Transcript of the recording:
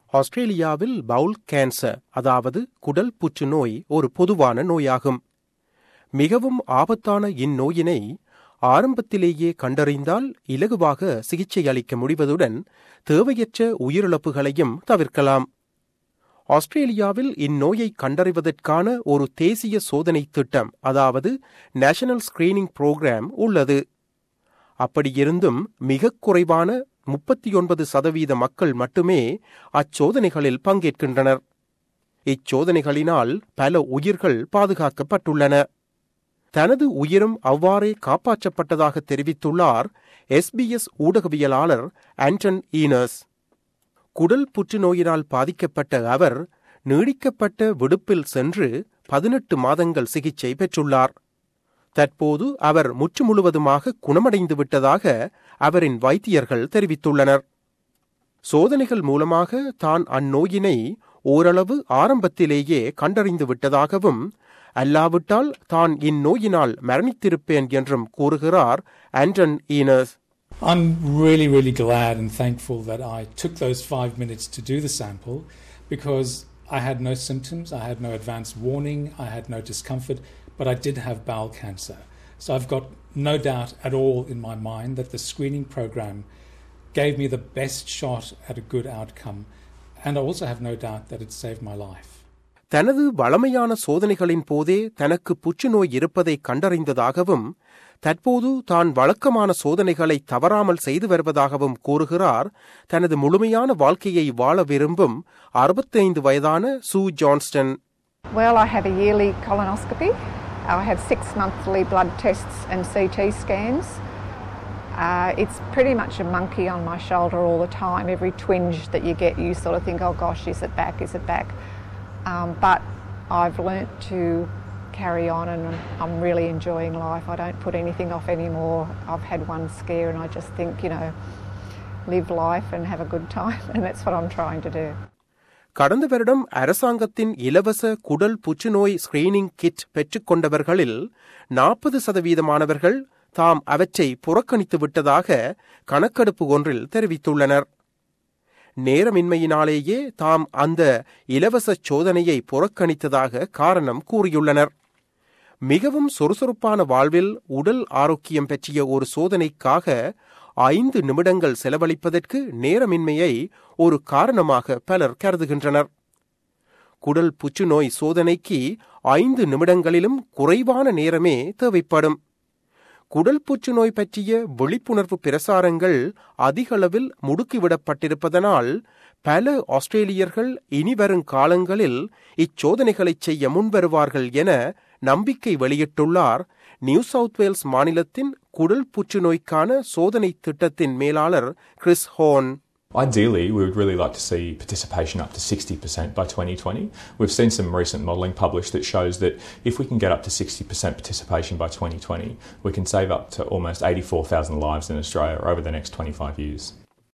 ஆஸ்திரேலியாவில் பவுல் கேன்சர் அதாவது குடல் புற்றுநோய் ஒரு பொதுவான நோயாகும் மிகவும் ஆபத்தான இந்நோயினை ஆரம்பத்திலேயே கண்டறிந்தால் இலகுவாக சிகிச்சை அளிக்க முடிவதுடன் தேவையற்ற உயிரிழப்புகளையும் தவிர்க்கலாம் ஆஸ்திரேலியாவில் இந்நோயை கண்டறிவதற்கான ஒரு தேசிய சோதனை திட்டம் அதாவது நேஷனல் ஸ்கிரீனிங் புரோகிராம் உள்ளது அப்படியிருந்தும் மிக குறைவான முப்பத்தி ஒன்பது சதவீத மக்கள் மட்டுமே அச்சோதனைகளில் பங்கேற்கின்றனர் இச்சோதனைகளினால் பல உயிர்கள் பாதுகாக்கப்பட்டுள்ளன தனது உயிரும் அவ்வாறே காப்பாற்றப்பட்டதாக தெரிவித்துள்ளார் எஸ்பிஎஸ் ஊடகவியலாளர் ஆண்டன் ஈனஸ் குடல் புற்றுநோயினால் பாதிக்கப்பட்ட அவர் நீடிக்கப்பட்ட விடுப்பில் சென்று பதினெட்டு மாதங்கள் சிகிச்சை பெற்றுள்ளார் தற்போது அவர் முற்று முழுவதுமாக குணமடைந்து விட்டதாக அவரின் வைத்தியர்கள் தெரிவித்துள்ளனர் சோதனைகள் மூலமாக தான் அந்நோயினை ஓரளவு ஆரம்பத்திலேயே கண்டறிந்து விட்டதாகவும் அல்லாவிட்டால் தான் இந்நோயினால் மரணித்திருப்பேன் என்றும் கூறுகிறார் Anton ஈனஸ் I'm really, really glad and thankful that I took those five minutes to do the sample because I had no symptoms, I had no advance warning, I had no discomfort, but I did have bowel cancer. So I've got no doubt at all in my mind that the screening program gave me the best shot at a good outcome. And I also have no doubt that it saved my life. தனது வளமையான சோதனைகளின் போதே தனக்கு புற்றுநோய் இருப்பதை கண்டறிந்ததாகவும் தற்போது தான் வழக்கமான சோதனைகளை தவறாமல் செய்து வருவதாகவும் கூறுகிறார் தனது முழுமையான வாழ்க்கையை வாழ விரும்பும் அறுபத்தைந்து வயதான Sue Johnston Well, I have a yearly colonoscopy. I have six monthly blood tests and CT scans. Uh, it's pretty much a monkey on my shoulder all the time. Every twinge that you get, you sort of think, oh gosh, is it back? Is it back? Um, but I've learnt to carry on and I'm really enjoying life. I don't put anything off anymore. I've had one scare and I just think, you know, live life and have a good time, and that's what I'm trying to do. கடந்த வருடம் அரசாங்கத்தின் இலவச குடல் புற்றுநோய் screening kit பெற்றுக்கொண்டவர்களில் நாற்பது சதவீதமானவர்கள் தாம் அவற்றை புறக்கணித்து விட்டதாக கணக்கெடுப்பு ஒன்றில் தெரிவித்துள்ளனர் நேரமின்மையினாலேயே தாம் அந்த இலவச சோதனையை புறக்கணித்ததாக காரணம் கூறியுள்ளனர் மிகவும் சுறுசுறுப்பான வாழ்வில் உடல் ஆரோக்கியம் பற்றிய ஒரு சோதனைக்காக ஐந்து நிமிடங்கள் செலவழிப்பதற்கு நேரமின்மையை ஒரு காரணமாக பலர் கருதுகின்றனர் குடல் புற்றுநோய் சோதனைக்கு ஐந்து நிமிடங்களிலும் குறைவான நேரமே தேவைப்படும் குடல் புற்றுநோய் பற்றிய விழிப்புணர்வு பிரசாரங்கள் அதிகளவில் முடுக்கிவிடப்பட்டிருப்பதனால் பல ஆஸ்திரேலியர்கள் இனிவரும் காலங்களில் இச்சோதனைகளை செய்ய முன்வருவார்கள் என நம்பிக்கை வெளியிட்டுள்ளார் நியூ சவுத் வேல்ஸ் மாநிலத்தின் குடல் புற்றுநோய்க்கான சோதனை திட்டத்தின் மேலாளர் Chris Hone Ideally, we would really like to see participation up to 60% by 2020. We've seen some recent modelling published that shows that if we can get up to 60% participation by 2020, we can save up to almost 84,000 lives in Australia over the next 25 years.